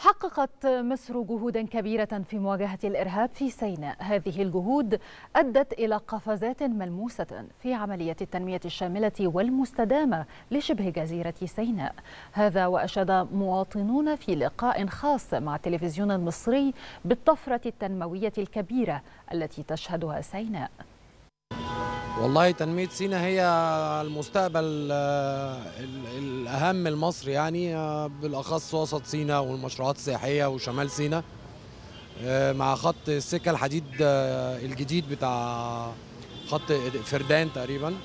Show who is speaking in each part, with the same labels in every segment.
Speaker 1: حققت مصر جهودا كبيرة في مواجهة الإرهاب في سيناء هذه الجهود أدت إلى قفزات ملموسة في عملية التنمية الشاملة والمستدامة لشبه جزيرة سيناء هذا وأشاد مواطنون في لقاء خاص مع التلفزيون المصري بالطفرة التنموية الكبيرة التي تشهدها سيناء
Speaker 2: والله تنمية سينا هي المستقبل آه، ال- الأهم لمصر يعني آه، بالأخص وسط سينا والمشروعات السياحية وشمال سينا آه، مع خط السكة الحديد آه، الجديد بتاع خط فردان تقريبا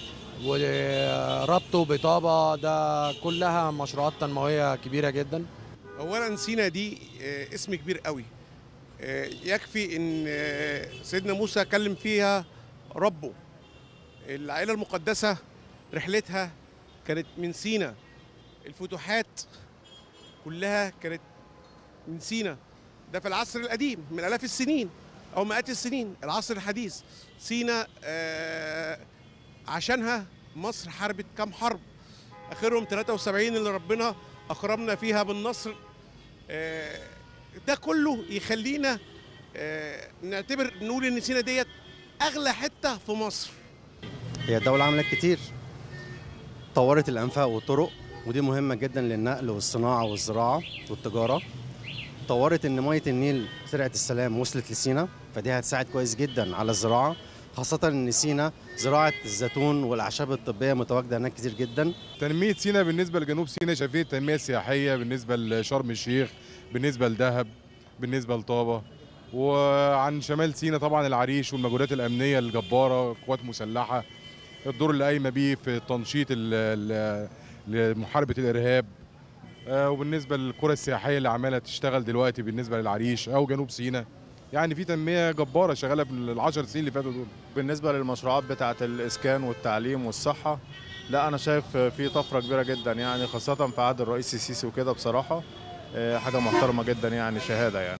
Speaker 2: وربطه بطابة ده كلها مشروعات تنموية كبيرة جدا
Speaker 3: اولا سينا دي آه، اسم كبير قوي آه، يكفي ان آه، سيدنا موسى كلم فيها ربه العائله المقدسه رحلتها كانت من سينا الفتوحات كلها كانت من سينا ده في العصر القديم من الاف السنين او مئات السنين العصر الحديث سينا آه، عشانها مصر حاربت كام حرب اخرهم 73 اللي ربنا اكرمنا فيها بالنصر آه، ده كله يخلينا آه، نعتبر نقول ان سينا ديت اغلى حته في مصر
Speaker 4: هي الدولة عملت كتير طورت الأنفاق والطرق ودي مهمة جدا للنقل والصناعة والزراعة والتجارة طورت إن مية النيل سرعة السلام وصلت لسينا فدي هتساعد كويس جدا على الزراعة خاصة إن سينا زراعة الزيتون والأعشاب الطبية متواجدة هناك كتير جدا
Speaker 5: تنمية سينا بالنسبة لجنوب سينا شايفين التنمية السياحية بالنسبة لشرم الشيخ بالنسبة لدهب بالنسبة لطابة وعن شمال سينا طبعا العريش والمجهودات الأمنية الجبارة قوات مسلحة الدور اللي قايمة بيه في تنشيط ال- ال- لمحاربة الإرهاب آه، وبالنسبة للقرى السياحية اللي عمالة تشتغل دلوقتي بالنسبة للعريش أو جنوب سينا يعني في تنمية جبارة شغالة بالعشر سنين اللي فاتوا دول
Speaker 6: بالنسبة للمشروعات بتاعة الإسكان والتعليم والصحة لا أنا شايف في طفرة كبيرة جدا يعني خاصة في عهد الرئيس السيسي وكده بصراحة آه، حاجة محترمة جدا يعني شهادة يعني